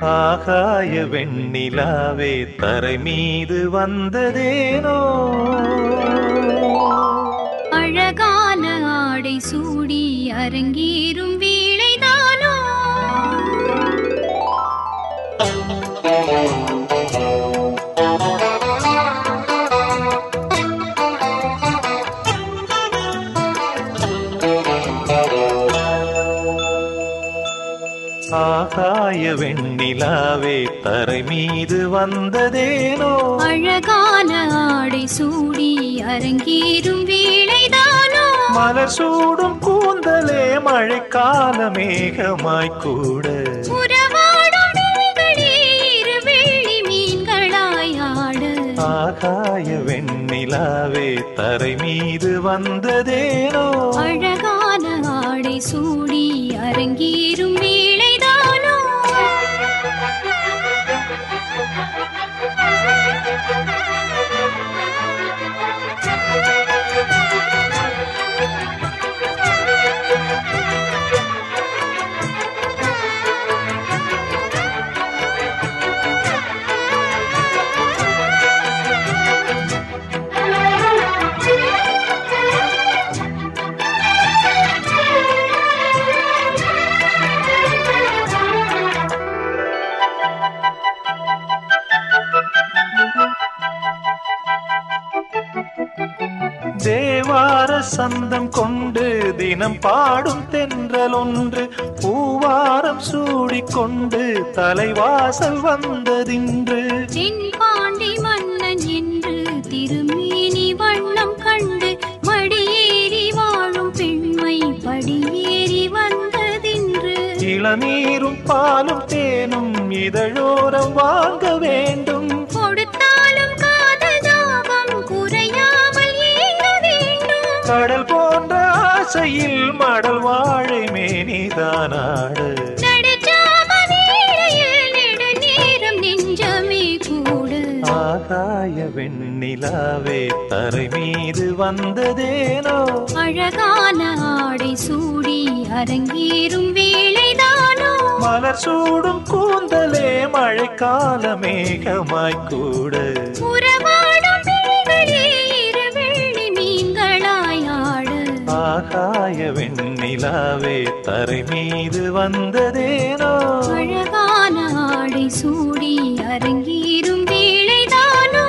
ஆகாய வெண்ணிலாவே தரை மீது வந்ததேனோ அழகான ஆடை சூடி அரங்கேறும் வேளைதானோ ஆகாய வெண்ணிலாவே தரை மீது வந்ததேனோ அழகான ஆடை சூடி அரங்கேறும் வேளைதானோ மலர் சூடும் கூந்தலே மழைக்கால மேகமாய் கூட உறவாடும் விழிகளே இரு வெள்ளி மீன்களாய் ஆட ஆகாய வெண்ணிலாவே தரை மீது வந்ததேனோ அழகான ஆடை சூடி அரங்கேறும் வேளைதானோ தேவார சந்தம் கொண்டு தினம் பாடும் தென்றல் ஒன்று பூவாரம் சூடிக்கொண்டு தலைவாசல் வந்ததின்று தென்பாண்டி மன்னன் என்று திருமேனி வண்ணம் கண்டு மடியேறி வாழும் பெண்மை படியேறி வந்ததின்று இளநீரும் பாலும் தேனும் இதழோரம் வாங்க வேண்டும் கொடுத்தாலும் காதல் தாபம் குறையாமல் ஏங்க வேண்டும் கடல் போன்ற ஆசையில் மடல் வாழை மேனிதானாடு நடுச்சாம வேளையில் நெடுநேரம் நெஞ்சமே கூட ஆகாய வெண்ணிலாவே தரை மீது வந்ததேனோ அழகான ஆடை சூடி அரங்கேறும் வேளைதானோ மலர் சூடும் கூந்தலே மழைக்கால மேகமாய் கூட உறவாடும் விழிகளே இரு வெள்ளி மீன்களாய் ஆட ஆகாய வெண்ணிலாவே தரை மீது வந்ததேனோ அழகான ஆடை சூடி அரங்கேறும் வேளைதானோ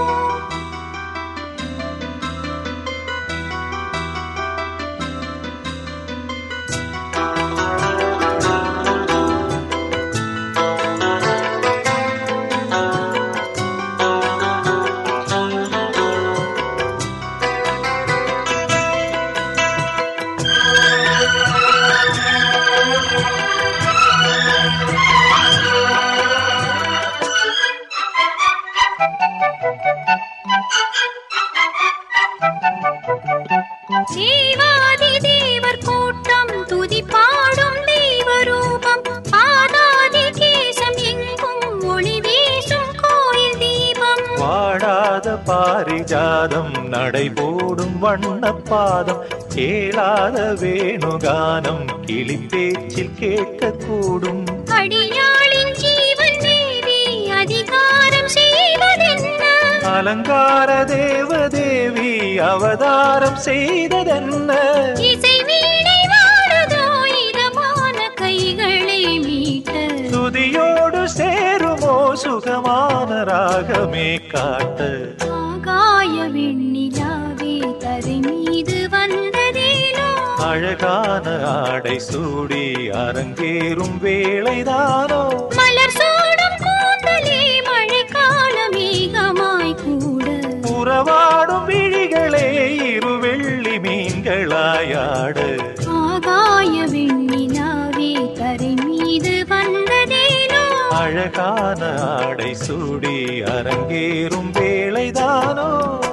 தேவாதி தேவர் கூட்டம் துதி பாடும் தெய்வரூபம் ஆதாதி கேசம் எங்கும் ஒளி வீசும் கோயில் தீபம் வாடாத பாரிஜாதம் நடைபோடும் வண்ணப்பாதம் கேளாத வேணுகானம் கிளிப்பேச்சில் கேட்கக்கூடும் அடியாளின் ஜீவன் தேவி அதிகாரம் செய்வதென்ன அலங்கார தேவதேவி அவதாரம் செய்ததென்ன இசை வீணை வாழுதோ இதமான கைகளை மீட்ட துதியோடு சேருமோ சுகமான ராகமே காட்ட ஆகாய வெண்ணிலாவே தரை மீது வந்ததேனோ அழகான ஆடை சூடி அரங்கேறும் வேளைதானோ மலர் சூடும் கூந்தலே மழைக்கால மேகமாய் கூட உறவாடும் விழிகளே இரு வெள்ளி மீன்களாயாட ஆகாய வெண்ணிலாவே தரை மீது வந்ததேனோ அழகான ஆடை சூடி அரங்கேறும் வேளைதானோ